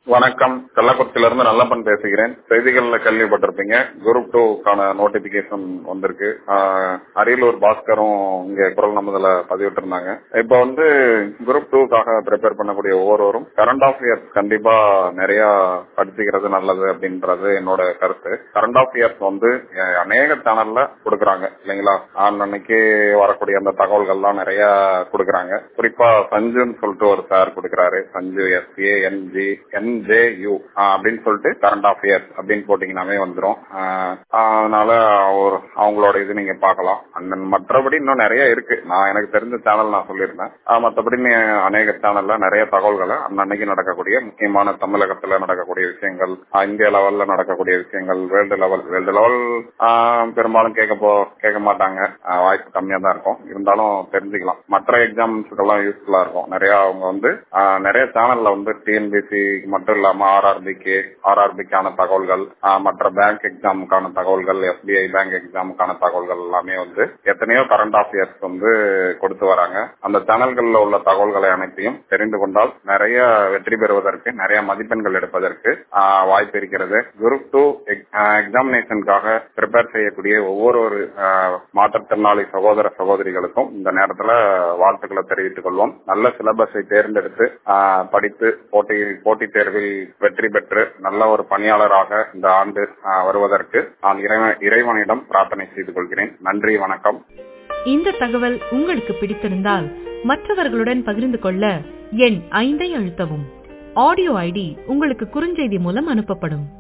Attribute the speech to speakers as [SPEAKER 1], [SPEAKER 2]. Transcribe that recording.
[SPEAKER 1] வணக்கம் கள்ளக்குறிச்சியில இருந்து நல்லப்பன் பேசுகிறேன் செய்திகள்ல கேள்விப்பட்டிருப்பீங்க குரூப் டூக்கான நோட்டிபிகேஷன் வந்திருக்கு ஆஹ் அரியலூர் பாஸ்கரும் இங்க குரல் நமதுல பதிவிட்டு இருந்தாங்க இப்ப வந்து குரூப் டூக்காக ப்ரிப்பேர் பண்ணக்கூடிய ஒவ்வொருவரும் கரண்ட் அஃபேர்ஸ் கண்டிப்பா நிறைய படிச்சுக்கிறது நல்லது அப்படின்றது என்னோட கருத்து கரண்ட் அஃபேர்ஸ் வந்து அஹ், அநேக சேனல்ல கொடுக்கறாங்க இல்லைங்களா அன்னைக்கு வரக்கூடிய அந்த தகவல்கள்லாம் நிறைய கொடுக்கறாங்க குறிப்பா சஞ்சுன்னு சொல்லிட்டு ஒரு சார் கொடுக்கறாரு Sanju S A N G NJU அப்படின்னு சொல்லிட்டு கரண்ட் அஃபேர்ஸ் அப்படின்னு போட்டீங்கன்னாவே வந்துடும் அதனால ஒரு அவங்களோட இது நீங்க பார்க்கலாம் அந்த மற்றபடி இன்னும் நிறைய இருக்கு நான் எனக்கு தெரிஞ்ச சேனல் நான் சொல்லியிருந்தேன் ஆஹ் மற்றபடி நீ அநேக சேனல்ல நிறைய தகவல்களை அன்னன்னைக்கு நடக்கக்கூடிய முக்கியமான தமிழகத்துல நடக்கக்கூடிய விஷயங்கள் ஆஹ் இந்திய லெவல்ல நடக்கக்கூடிய விஷயங்கள் வேர்ல்டு லெவல் வேர்ல்டு லெவல் பெரும்பாலும் கேட்க போ கேட்க மாட்டாங்க ஆஹ் வாய்ப்பு கம்மியா தான் இருக்கும் இருந்தாலும் தெரிஞ்சுக்கலாம் மற்ற எக்ஸாம்ஸ்க்கெல்லாம் யூஸ்ஃபுல்லா இருக்கும் நிறைய அவங்க வந்து ஆஹ் நிறைய சேனல்ல வந்து டிஎன்பிசி மட்டும் இல்லாம ஆர்ஆர்பிக்கு ஆர்ஆர்பிக்கான தகவல்கள் ஆஹ் மற்ற பேங்க் எக்ஸாமுக்கான தகவல்கள் எஸ்பிஐ பேங்க் எக்ஸாமுக்கான தகவல்கள் எல்லாமே வந்து எத்தனையோ கரண்ட் அஃபேர்ஸ் வந்து கொடுத்து வராங்க அந்த சேனல்கள்ல உள்ள தகவல்களை அனைத்தையும் தெரிந்து கொண்டால் நிறைய வெற்றி பெறுவதற்கு நிறைய மதிப்பெண்கள் எடுப்பதற்கு ஆஹ் வாய்ப்பு இருக்கிறது குரூப் டூ எக்ஸாமினேஷனுக்காக ப்ரிப்பேர் செய்யக்கூடிய ஒவ்வொரு ஒரு ஆஹ் மாற்றுத்திறனாளி சகோதர சகோதரிகளுக்கும் இந்த நேரத்துல வாழ்த்துக்களை தெரிவித்துக் கொள்வோம் நல்ல சிலபஸை தேர்ந்தெடுத்து ஆஹ் படித்து போட்டி போட்டித் தேர்வில் வெற்றி பெற்று நல்ல ஒரு பணியாளராக இந்த ஆண்டு ஆஹ் வருவதற்கு நான் இறைவ- இறைவனிடம் பிரார்த்தனை செய்து கொள்கிறேன் நன்றி வணக்கம்
[SPEAKER 2] இந்த தகவல் உங்களுக்கு பிடித்திருந்தால் மற்றவர்களுடன் பகிர்ந்து கொள்ள எண் ஐந்தை அழுத்தவும் ஆடியோ ஐடி உங்களுக்கு குறுஞ்செய்தி மூலம் அனுப்பப்படும்